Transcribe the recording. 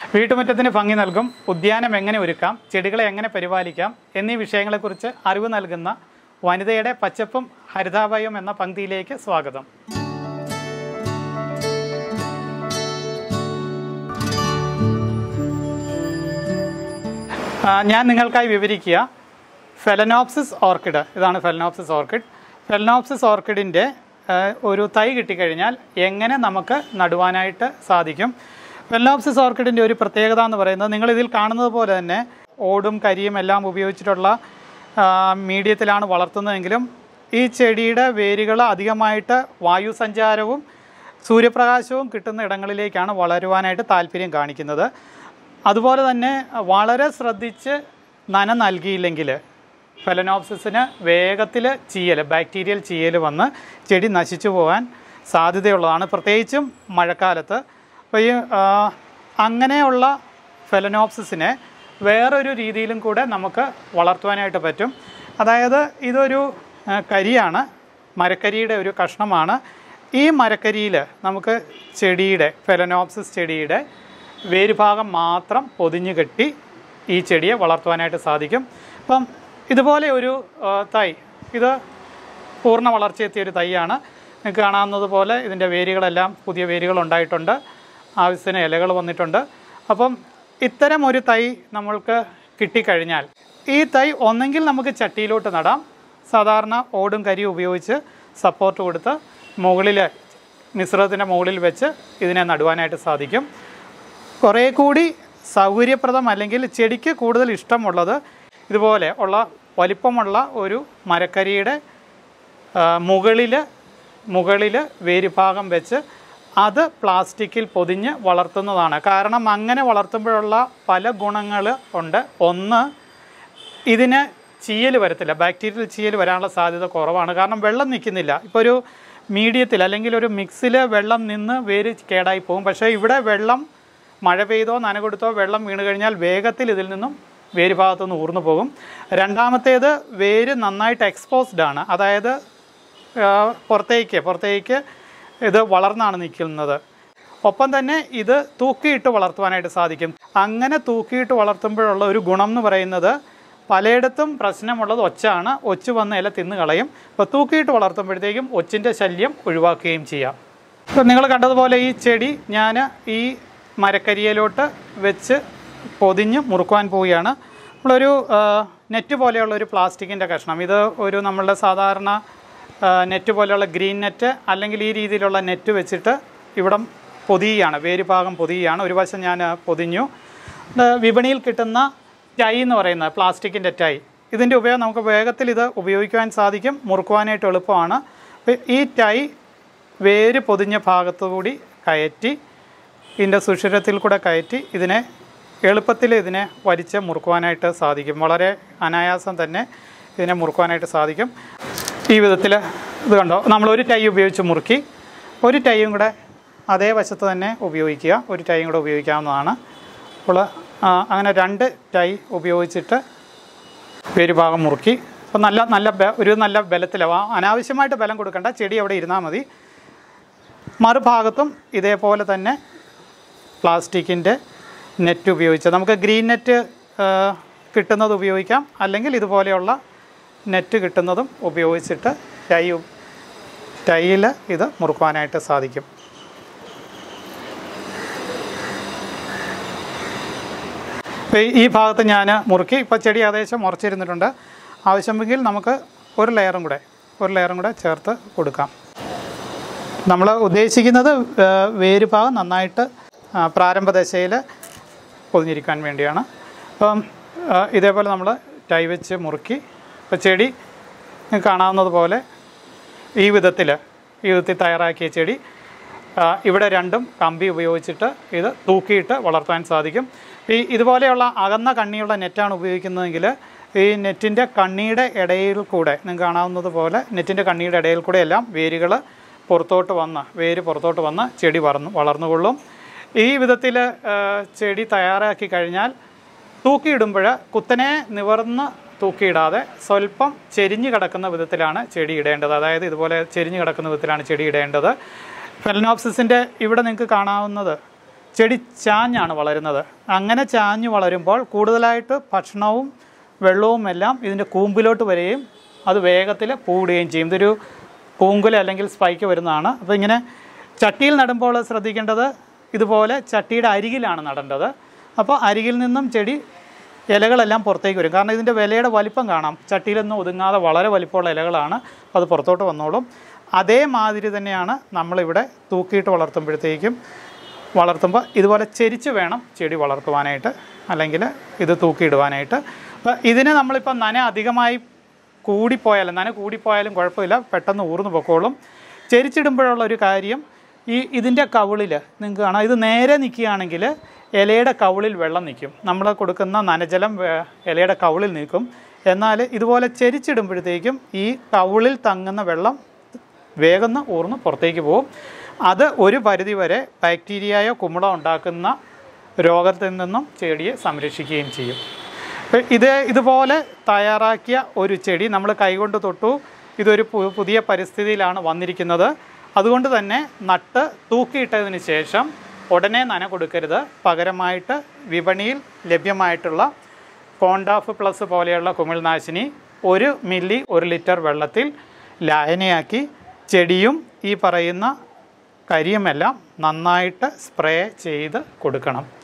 വീട്ടുമുറ്റത്തിന് ഭംഗി നൽകും ഉദ്യാനം എങ്ങനെ ഒരുക്കാം ചെടികളെ എങ്ങനെ പരിപാലിക്കാം എന്നീ വിഷയങ്ങളെക്കുറിച്ച് അറിവ് നൽകുന്ന വനിതയുടെ പച്ചപ്പും ഹരിതാഭയും എന്ന പങ്ക്തിയിലേക്ക് സ്വാഗതം ആ, ഞാൻ നിങ്ങൾക്കായി വിവരിക്കുക ഫെലനോപ്സിസ് ഓർക്കിഡ് ഇതാണ് ഫെലനോപ്സിസ് ഓർക്കിഡ് ഫെലനോപ്സിസ് ഓർക്കിഡിൻ്റെ ആ, ഒരു തൈ കിട്ടിക്കഴിഞ്ഞാൽ എങ്ങനെ നമുക്ക് നടുവാനായിട്ട് സാധിക്കും ഫെലനോപ്സിസ് ഓർക്കിഡിൻ്റെ ഒരു പ്രത്യേകത എന്ന് പറയുന്നത് നിങ്ങൾ ഇതിൽ കാണുന്നത് പോലെ തന്നെ ഓടും കരിയും എല്ലാം ഉപയോഗിച്ചിട്ടുള്ള ആ, മീഡിയത്തിലാണ് വളർത്തുന്നതെങ്കിലും ഈ ചെടിയുടെ വേരുകൾ അധികമായിട്ട് വായു സഞ്ചാരവും സൂര്യപ്രകാശവും കിട്ടുന്ന ഇടങ്ങളിലേക്കാണ് വളരുവാനായിട്ട് താല്പര്യം കാണിക്കുന്നത് അതുപോലെ തന്നെ വളരെ ശ്രദ്ധിച്ച് നന നൽകിയില്ലെങ്കിൽ ഫെലനോപ്സിസിന് വേഗത്തിൽ ചീയൽ ബാക്ടീരിയൽ ചീയൽ വന്ന് ചെടി നശിച്ചു പോകാൻ സാധ്യതയുള്ളതാണ് പ്രത്യേകിച്ചും മഴക്കാലത്ത് അപ്പോൾ ഈ ആ, അങ്ങനെയുള്ള ഫെലനോപ്സിസിനെ വേറൊരു രീതിയിലും കൂടെ നമുക്ക് വളർത്തുവാനായിട്ട് പറ്റും അതായത് ഇതൊരു ആ, കരിയാണ് മരക്കരിയുടെ ഒരു കഷ്ണമാണ് ഈ മരക്കരിയിൽ നമുക്ക് ചെടിയുടെ ഫെലനോപ്സിസ് ചെടിയുടെ വേരുഭാഗം മാത്രം പൊതിഞ്ഞു കെട്ടി ഈ ചെടിയെ വളർത്തുവാനായിട്ട് സാധിക്കും അപ്പം ഇതുപോലെ ഒരു ആ, തൈ ഇത് പൂർണ്ണ വളർച്ചയെത്തിയ ഒരു തൈയാണ് നിങ്ങൾക്ക് കാണാവുന്നത് പോലെ ഇതിൻ്റെ വേരുകളെല്ലാം പുതിയ വേരുകൾ ഉണ്ടായിട്ടുണ്ട് ആവശ്യത്തിന് ഇലകൾ വന്നിട്ടുണ്ട് അപ്പം ഇത്തരം ഒരു തൈ നമ്മൾക്ക് കിട്ടിക്കഴിഞ്ഞാൽ ഈ തൈ ഒന്നെങ്കിൽ നമുക്ക് ചട്ടിയിലോട്ട് നടാം സാധാരണ ഓടും കരിയും ഉപയോഗിച്ച് സപ്പോർട്ട് കൊടുത്ത് മുകളിൽ മിശ്രിതത്തിൻ്റെ മുകളിൽ വെച്ച് ഇതിനെ നടുവാനായിട്ട് സാധിക്കും കുറേ കൂടി സൗകര്യപ്രദം അല്ലെങ്കിൽ ചെടിക്ക് കൂടുതൽ ഇഷ്ടമുള്ളത് ഇതുപോലെ ഉള്ള വലിപ്പമുള്ള ഒരു മരക്കരിയുടെ മുകളിൽ മുകളിൽ വേരുഭാഗം വെച്ച് അത് പ്ലാസ്റ്റിക്കിൽ പൊതിഞ്ഞ് വളർത്തുന്നതാണ് കാരണം അങ്ങനെ വളർത്തുമ്പോഴുള്ള പല ഗുണങ്ങൾ ഉണ്ട് ഒന്ന് ഇതിന് ചീയൽ വരത്തില്ല ബാക്ടീരിയൽ ചീയൽ വരാനുള്ള സാധ്യത കുറവാണ് കാരണം വെള്ളം നിൽക്കുന്നില്ല ഇപ്പോൾ ഒരു മീഡിയത്തിൽ അല്ലെങ്കിൽ ഒരു മിക്സിൽ വെള്ളം നിന്ന് വേര് കേടായി പോകും പക്ഷേ ഇവിടെ വെള്ളം മഴ പെയ്തോ നന കൊടുത്തോ വെള്ളം വീണ് കഴിഞ്ഞാൽ വേഗത്തിൽ ഇതിൽ നിന്നും വേര് ഭാഗത്തുനിന്ന് ഊർന്നു പോകും രണ്ടാമത്തേത് വേര് നന്നായിട്ട് എക്സ്പോസ്ഡ് ആണ് അതായത് ആ, പുറത്തേക്ക് പുറത്തേക്ക് ഇത് വളർന്നാണ് നിൽക്കുന്നത് ഒപ്പം തന്നെ ഇത് തൂക്കിയിട്ട് വളർത്തുവാനായിട്ട് സാധിക്കും അങ്ങനെ തൂക്കിയിട്ട് വളർത്തുമ്പോഴുള്ള ഒരു ഗുണം എന്ന് പറയുന്നത് പലയിടത്തും പ്രശ്നമുള്ളത് ഒച്ചാണ് ഒച്ച് വന്ന് ഇല തിന്ന് കളയും അപ്പോൾ തൂക്കിയിട്ട് വളർത്തുമ്പോഴത്തേക്കും ഒച്ചിൻ്റെ ശല്യം ഒഴിവാക്കുകയും ചെയ്യാം ഇപ്പം നിങ്ങൾ കണ്ടതുപോലെ ഈ ചെടി ഞാൻ ഈ മരക്കരിയയിലോട്ട് വെച്ച് പൊതിഞ്ഞ് മുറുക്കുവാൻ പോവുകയാണ് നമ്മളൊരു ആ, നെറ്റ് പോലെയുള്ള ഒരു പ്ലാസ്റ്റിക്കിൻ്റെ കഷ്ണം ഇത് ഒരു നമ്മളുടെ സാധാരണ ആ, നെറ്റ് പോലെയുള്ള ഗ്രീൻ നെറ്റ് അല്ലെങ്കിൽ ഈ രീതിയിലുള്ള നെറ്റ് വെച്ചിട്ട് ഇവിടം പൊതിയുകയാണ് വേരുഭാഗം പൊതിയുകയാണ് ഒരു വശം ഞാൻ പൊതിഞ്ഞു ഇത് വിപണിയിൽ കിട്ടുന്ന ടൈ എന്ന് പറയുന്നത് പ്ലാസ്റ്റിക്കിൻ്റെ ടൈ ഇതിൻ്റെ ഉപയോഗം നമുക്ക് വേഗത്തിൽ ഇത് ഉപയോഗിക്കുവാൻ സാധിക്കും മുറുക്കുവാനായിട്ട് എളുപ്പമാണ് അപ്പോൾ ഈ ടൈ വേര് പൊതിഞ്ഞ ഭാഗത്തുകൂടി കയറ്റി ഇതിൻ്റെ സുഷിരത്തിൽ കൂടെ കയറ്റി ഇതിനെ എളുപ്പത്തിൽ ഇതിനെ വലിച്ച് മുറുക്കുവാനായിട്ട് സാധിക്കും വളരെ അനായാസം തന്നെ ഇതിനെ മുറുക്കുവാനായിട്ട് സാധിക്കും ഈ വിധത്തിൽ ഇത് കണ്ടോ നമ്മൾ ഒരു ടൈ ഉപയോഗിച്ച് മുറുക്കി ഒരു ടൈയും കൂടെ അതേ വശത്ത് തന്നെ ഉപയോഗിക്കുക ഒരു ടൈയും കൂടെ ഉപയോഗിക്കാവുന്നതാണ് അപ്പോൾ ആ, അങ്ങനെ രണ്ട് ടൈ ഉപയോഗിച്ചിട്ട് വേരുഭാഗം മുറുക്കി അപ്പോൾ നല്ല നല്ല ബ- ഒരു നല്ല ബലത്തിലാവും അനാവശ്യമായിട്ട് ബലം കൊടുക്കണ്ട ചെടി അവിടെ ഇരുന്നാൽ മതി മറുഭാഗത്തും ഇതേപോലെ തന്നെ പ്ലാസ്റ്റിക്കിൻ്റെ നെറ്റ് ഉപയോഗിച്ച് നമുക്ക് ഗ്രീൻ നെറ്റ് ആ, കിട്ടുന്നത് ഉപയോഗിക്കാം അല്ലെങ്കിൽ ഇതുപോലെയുള്ള നെറ്റ് കിട്ടുന്നതും ഉപയോഗിച്ചിട്ട് ടൈ ടൈയിൽ ഇത് മുറുക്കുവാനായിട്ട് സാധിക്കും ഇപ്പോൾ ഈ- ഈ ഭാഗത്ത് ഞാൻ മുറുക്കി ഇപ്പോൾ ചെടി ഏകദേശം മുറച്ചിരുന്നിട്ടുണ്ട് ആവശ്യമെങ്കിൽ നമുക്ക് ഒരു ലെയറും കൂടെ ഒരു ലെയറും കൂടെ ചേർത്ത് കൊടുക്കാം നമ്മൾ ഉദ്ദേശിക്കുന്നത് ആ, വേര് ഭാഗം നന്നായിട്ട് ആ, പ്രാരംഭ ദശയിൽ പൊതിഞ്ഞിരിക്കാൻ വേണ്ടിയാണ് അപ്പം ആ, ഇതേപോലെ നമ്മൾ ടൈ വെച്ച് മുറുക്കി ഇപ്പോൾ ചെടി നിങ്ങൾക്ക് കാണാവുന്നത് പോലെ ഈ വിധത്തിൽ ഈ വിധത്തിൽ തയ്യാറാക്കിയ ചെടി ആ, ഇവിടെ രണ്ടും കമ്പി ഉപയോഗിച്ചിട്ട് ഇത് തൂക്കിയിട്ട് വളർത്താൻ സാധിക്കും ഈ ഇതുപോലെയുള്ള അകന്ന കണ്ണിയുള്ള നെറ്റാണ് ഉപയോഗിക്കുന്നതെങ്കിൽ ഈ നെറ്റിൻ്റെ കണ്ണിയുടെ ഇടയിൽ കൂടെ നിങ്ങൾക്ക് കാണാവുന്നത് പോലെ നെറ്റിൻ്റെ കണ്ണിയുടെ ഇടയിൽ കൂടെ എല്ലാം വേരുകൾ പുറത്തോട്ട് വന്ന് വേര് പുറത്തോട്ട് വന്ന് ചെടി വളർന്നു വളർന്നുകൊള്ളും ഈ വിധത്തിൽ ചെടി തയ്യാറാക്കി കഴിഞ്ഞാൽ തൂക്കിയിടുമ്പോൾ കുത്തനെ നിവർന്ന് തൂക്കിയിടാതെ സ്വല്പം ചെരിഞ്ഞ് കിടക്കുന്ന വിധത്തിലാണ് ചെടി ഇടേണ്ടത് അതായത് ഇതുപോലെ ചെരിഞ്ഞ് കിടക്കുന്ന വിധത്തിലാണ് ചെടി ഇടേണ്ടത് ഫെലനോപ്സിസിൻ്റെ ഇവിടെ നിങ്ങൾക്ക് കാണാവുന്നത് ചെടി ചാഞ്ഞാണ് വളരുന്നത് അങ്ങനെ ചാഞ്ഞ് വളരുമ്പോൾ കൂടുതലായിട്ട് ഭക്ഷണവും വെള്ളവും എല്ലാം ഇതിൻ്റെ കൂമ്പിലോട്ട് വരികയും അത് വേഗത്തിൽ പൂടുകയും ചെയ്യും ഇതൊരു പൂങ്കുല അല്ലെങ്കിൽ സ്പൈക്ക് വരുന്നതാണ് അപ്പോൾ ഇങ്ങനെ ചട്ടിയിൽ നടുമ്പോൾ ശ്രദ്ധിക്കേണ്ടത് ഇതുപോലെ ചട്ടിയുടെ അരികിലാണ് നടേണ്ടത് അപ്പോൾ അരികിൽ നിന്നും ചെടി ഇലകളെല്ലാം പുറത്തേക്ക് വരും കാരണം ഇതിൻ്റെ വിലയുടെ വലിപ്പം കാണാം ചട്ടിയിലൊന്നും ഒതുങ്ങാതെ വളരെ വലിപ്പമുള്ള ഇലകളാണ് അപ്പോൾ അത് പുറത്തോട്ട് വന്നോളും അതേമാതിരി തന്നെയാണ് നമ്മളിവിടെ തൂക്കിയിട്ട് വളർത്തുമ്പോഴത്തേക്കും വളർത്തുമ്പോൾ ഇതുപോലെ ചെരിച്ച് വേണം ചെടി വളർത്തുവാനായിട്ട് അല്ലെങ്കിൽ ഇത് തൂക്കിയിടുവാനായിട്ട് അപ്പോൾ ഇതിന് നമ്മളിപ്പോൾ നന അധികമായി കൂടിപ്പോയാലും നന കൂടിപ്പോയാലും കുഴപ്പമില്ല പെട്ടെന്ന് ഊർന്നു പൊക്കോളും ചെരിച്ചിടുമ്പോഴുള്ള ഒരു കാര്യം ഈ ഇതിൻ്റെ കവിളിൽ നിങ്ങൾക്ക് കാണാം ഇത് നേരെ നിൽക്കുകയാണെങ്കിൽ ഇലയുടെ കവിളിൽ വെള്ളം നിൽക്കും നമ്മൾ കൊടുക്കുന്ന നനജലം വേ- ഇലയുടെ കവിളിൽ നിൽക്കും എന്നാൽ ഇതുപോലെ ചെരിച്ചിടുമ്പോഴത്തേക്കും ഈ കവിളിൽ തങ്ങുന്ന വെള്ളം വേഗം ഊർന്ന് പുറത്തേക്ക് പോകും അത് ഒരു പരിധി വരെ ബാക്ടീരിയയോ കുമിളോ ഉണ്ടാക്കുന്ന രോഗത്തിൽ നിന്നും ചെടിയെ സംരക്ഷിക്കുകയും ചെയ്യും ഇപ്പൊ ഇത് ഇതുപോലെ തയ്യാറാക്കിയ ഒരു ചെടി നമ്മൾ കൈകൊണ്ട് തൊട്ടു ഇതൊരു പു- പുതിയ പരിസ്ഥിതിയിലാണ് വന്നിരിക്കുന്നത് അതുകൊണ്ട് തന്നെ നട്ട് തൂക്കിയിട്ടതിന് ശേഷം ഉടനെ നന കൊടുക്കരുത് പകരമായിട്ട് വിപണിയിൽ ലഭ്യമായിട്ടുള്ള കോണ്ടാഫ് പ്ലസ് പോലെയുള്ള കുമിൾനാശിനി ഒരു മില്ലി ഒരു ലിറ്റർ വെള്ളത്തിൽ ലായനിയാക്കി ചെടിയും ഈ പറയുന്ന കരിയുമെല്ലാം നന്നായിട്ട് സ്പ്രേ ചെയ്ത് കൊടുക്കണം